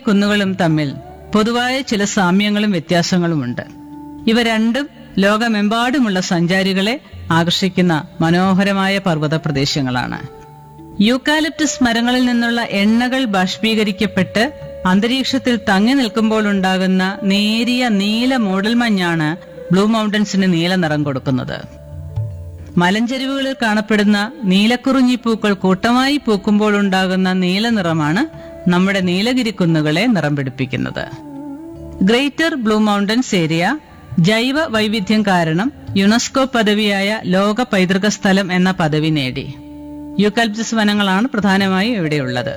കുന്നുകളും തമ്മിൽ പൊതുവായ ചില സാമ്യങ്ങളും വ്യത്യാസങ്ങളുമുണ്ട് ഇവ രണ്ടും ലോകമെമ്പാടുമുള്ള സഞ്ചാരികളെ ആകർഷിക്കുന്ന മനോഹരമായ പർവ്വത പ്രദേശങ്ങളാണ് യൂക്കാലിപ്റ്റസ് മരങ്ങളിൽ നിന്നുള്ള എണ്ണകൾ ബാഷ്പീകരിക്കപ്പെട്ട് അന്തരീക്ഷത്തിൽ തങ്ങി നിൽക്കുമ്പോൾ ഉണ്ടാകുന്ന നേരിയ നീല മൂടൽമഞ്ഞാണ് ബ്ലൂ മൗണ്ടൻസിന് നീല നിറം കൊടുക്കുന്നത് മലഞ്ചെരിവുകളിൽ കാണപ്പെടുന്ന നീലക്കുറിഞ്ഞി പൂക്കൾ കൂട്ടമായി പൂക്കുമ്പോൾ ഉണ്ടാകുന്ന നീല നിറമാണ് നമ്മുടെ നീലഗിരി കുന്നുകളെ നിറം പിടിപ്പിക്കുന്നത് ഗ്രേറ്റർ ബ്ലൂ മൗണ്ടൻസ് ഏരിയ ജൈവ വൈവിധ്യം കാരണം യുനെസ്കോ പദവിയായ ലോക പൈതൃക സ്ഥലം എന്ന പദവി നേടി യൂക്കാലിപ്റ്റസ് വനങ്ങളാണ് പ്രധാനമായും ഇവിടെയുള്ളത്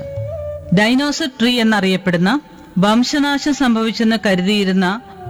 ഡൈനോസർ ട്രീ എന്നറിയപ്പെടുന്ന വംശനാശം സംഭവിച്ചെന്ന് കരുതിയിരുന്ന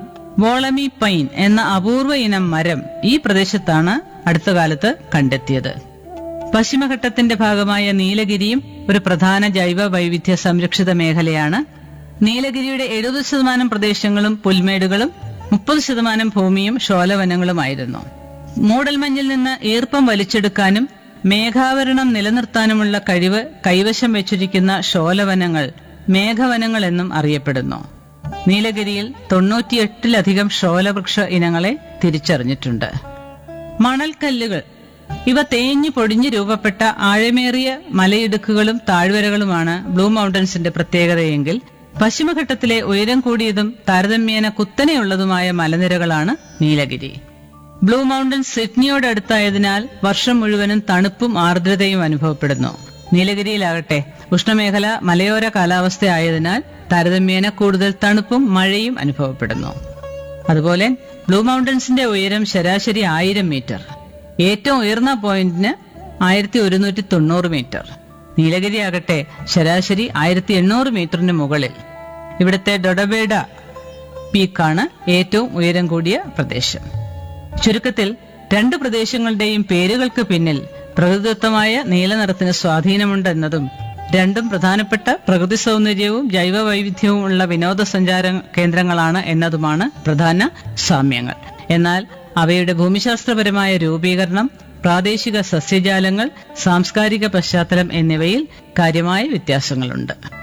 വോളമി പൈൻ എന്ന അപൂർവ ഇനം മരം ഈ പ്രദേശത്താണ് അടുത്ത കാലത്ത് കണ്ടെത്തിയത് പശ്ചിമഘട്ടത്തിന്റെ ഭാഗമായ നീലഗിരിയും ഒരു പ്രധാന ജൈവ വൈവിധ്യ സംരക്ഷിത മേഖലയാണ് നീലഗിരിയുടെ എഴുപത് ശതമാനം പ്രദേശങ്ങളും പുൽമേടുകളും മുപ്പത് ശതമാനം ഭൂമിയും ഷോലവനങ്ങളുമായിരുന്നു മൂടൽമഞ്ഞിൽ നിന്ന് ഈർപ്പം വലിച്ചെടുക്കാനും മേഘാവരണം നിലനിർത്താനുമുള്ള കഴിവ് കൈവശം വെച്ചിരിക്കുന്ന ഷോലവനങ്ങൾ മേഘവനങ്ങൾ എന്നും അറിയപ്പെടുന്നു നീലഗിരിയിൽ തൊണ്ണൂറ്റിയെട്ടിലധികം ഷോലവൃക്ഷ ഇനങ്ങളെ തിരിച്ചറിഞ്ഞിട്ടുണ്ട് മണൽക്കല്ലുകൾ ഇവ തേഞ്ഞു പൊടിഞ്ഞു രൂപപ്പെട്ട ആഴമേറിയ മലയിടുക്കുകളും താഴ്വരകളുമാണ് ബ്ലൂ മൗണ്ടൻസിന്റെ പ്രത്യേകതയെങ്കിൽ പശ്ചിമഘട്ടത്തിലെ ഉയരം കൂടിയതും താരതമ്യേന കുത്തനെയുള്ളതുമായ മലനിരകളാണ് നീലഗിരി ബ്ലൂ മൗണ്ടൻസ് സിഡ്നിയോടടുത്തായതിനാൽ വർഷം മുഴുവനും തണുപ്പും ആർദ്രതയും അനുഭവപ്പെടുന്നു നീലഗിരിയിലാകട്ടെ ഉഷ്ണമേഖല മലയോര കാലാവസ്ഥ ആയതിനാൽ താരതമ്യേന കൂടുതൽ തണുപ്പും മഴയും അനുഭവപ്പെടുന്നു അതുപോലെ ബ്ലൂ മൗണ്ടൻസിന്റെ ഉയരം ശരാശരി ആയിരം മീറ്റർ ഏറ്റവും ഉയർന്ന പോയിന്റിന് ആയിരത്തി ഒരുന്നൂറ്റി തൊണ്ണൂറ് മീറ്റർ നീലഗിരി ആകട്ടെ ശരാശരി ആയിരത്തി എണ്ണൂറ് മീറ്ററിന് മുകളിൽ ഇവിടുത്തെ ഡൊഡബേഡ പീക്കാണ് ഏറ്റവും ഉയരം കൂടിയ പ്രദേശം ചുരുക്കത്തിൽ രണ്ട് പ്രദേശങ്ങളുടെയും പേരുകൾക്ക് പിന്നിൽ പ്രകൃതിദത്തമായ നീലനിറത്തിന് സ്വാധീനമുണ്ടെന്നതും രണ്ടും പ്രധാനപ്പെട്ട പ്രകൃതി സൗന്ദര്യവും ജൈവ വൈവിധ്യവും ഉള്ള വിനോദസഞ്ചാര കേന്ദ്രങ്ങളാണ് എന്നതുമാണ് പ്രധാന സാമ്യങ്ങൾ എന്നാൽ അവയുടെ ഭൂമിശാസ്ത്രപരമായ രൂപീകരണം പ്രാദേശിക സസ്യജാലങ്ങൾ സാംസ്കാരിക പശ്ചാത്തലം എന്നിവയിൽ കാര്യമായ വ്യത്യാസങ്ങളുണ്ട്